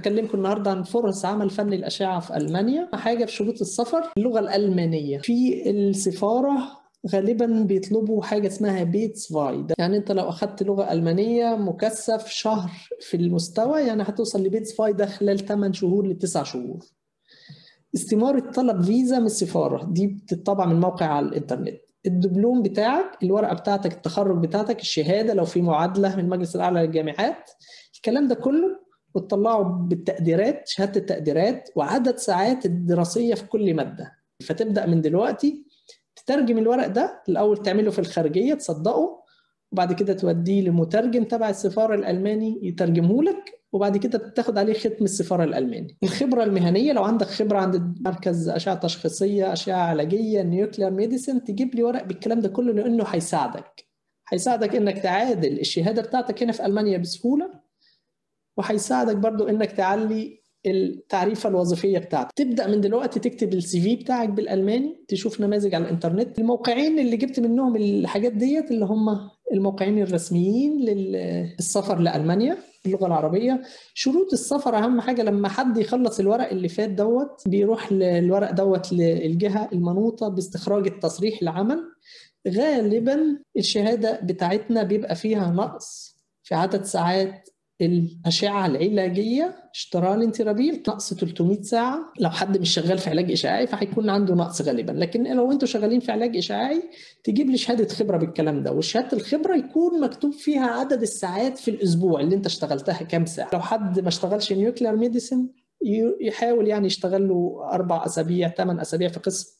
هكلمكم النهارده عن فرص عمل فني الاشعه في المانيا حاجه في شروط السفر اللغه الالمانيه في السفاره غالبا بيطلبوا حاجه اسمها بيتس فاي يعني انت لو اخذت لغه المانيه مكثف شهر في المستوى يعني هتوصل لبيتس فاي ده خلال 8 شهور لتسع شهور استمارة طلب فيزا من السفارة دي بتطبع من موقع على الإنترنت الدبلوم بتاعك الورقة بتاعتك التخرج بتاعتك الشهادة لو في معادلة من المجلس الأعلى للجامعات الكلام ده كله وتطلعه بالتقديرات شهادة التقديرات وعدد ساعات الدراسية في كل مادة فتبدأ من دلوقتي تترجم الورق ده الأول تعمله في الخارجية تصدقه وبعد كده توديه لمترجم تبع السفارة الألماني يترجمه لك وبعد كده بتاخد عليه ختم السفارة الألماني الخبرة المهنية لو عندك خبرة عند مركز أشعة تشخيصية أشعة علاجية نيوكلير ميديسن تجيب لي ورق بالكلام ده كله لأنه هيساعدك هيساعدك إنك تعادل الشهادة بتاعتك هنا في ألمانيا بسهولة وهيساعدك برضو إنك تعلي التعريفة الوظيفية بتاعتك تبدأ من دلوقتي تكتب السي في بتاعك بالألماني تشوف نماذج على الإنترنت الموقعين اللي جبت منهم الحاجات ديت اللي هم الموقعين الرسميين للسفر لألمانيا اللغة العربية شروط السفر أهم حاجة لما حد يخلص الورق اللي فات دوت بيروح الورق دوت للجهة المنوطة باستخراج التصريح العمل غالبا الشهادة بتاعتنا بيبقى فيها نقص في عدد ساعات الأشعة العلاجية اشترالين تيرابيل نقص 300 ساعة لو حد مش شغال في علاج إشعاعي فهيكون عنده نقص غالبا لكن لو أنتوا شغالين في علاج إشعاعي تجيب لي شهادة خبرة بالكلام ده وشهادة الخبرة يكون مكتوب فيها عدد الساعات في الأسبوع اللي أنت اشتغلتها كام ساعة لو حد ما اشتغلش نيوكلير ميديسن يحاول يعني يشتغل له أربع أسابيع ثمان أسابيع في قسم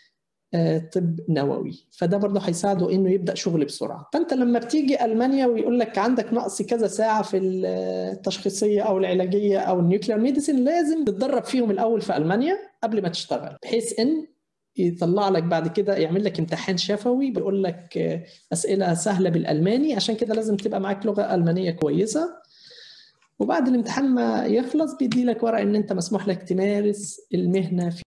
طب نووي فده برضه هيساعده انه يبدا شغل بسرعه فانت لما بتيجي المانيا ويقول لك عندك نقص كذا ساعه في التشخيصيه او العلاجيه او النيوكلير ميديسن لازم تتدرب فيهم الاول في المانيا قبل ما تشتغل بحيث ان يطلع لك بعد كده يعمل لك امتحان شفوي بيقول لك اسئله سهله بالالماني عشان كده لازم تبقى معاك لغه المانيه كويسه وبعد الامتحان ما يخلص بيدي لك ورق ان انت مسموح لك تمارس المهنه في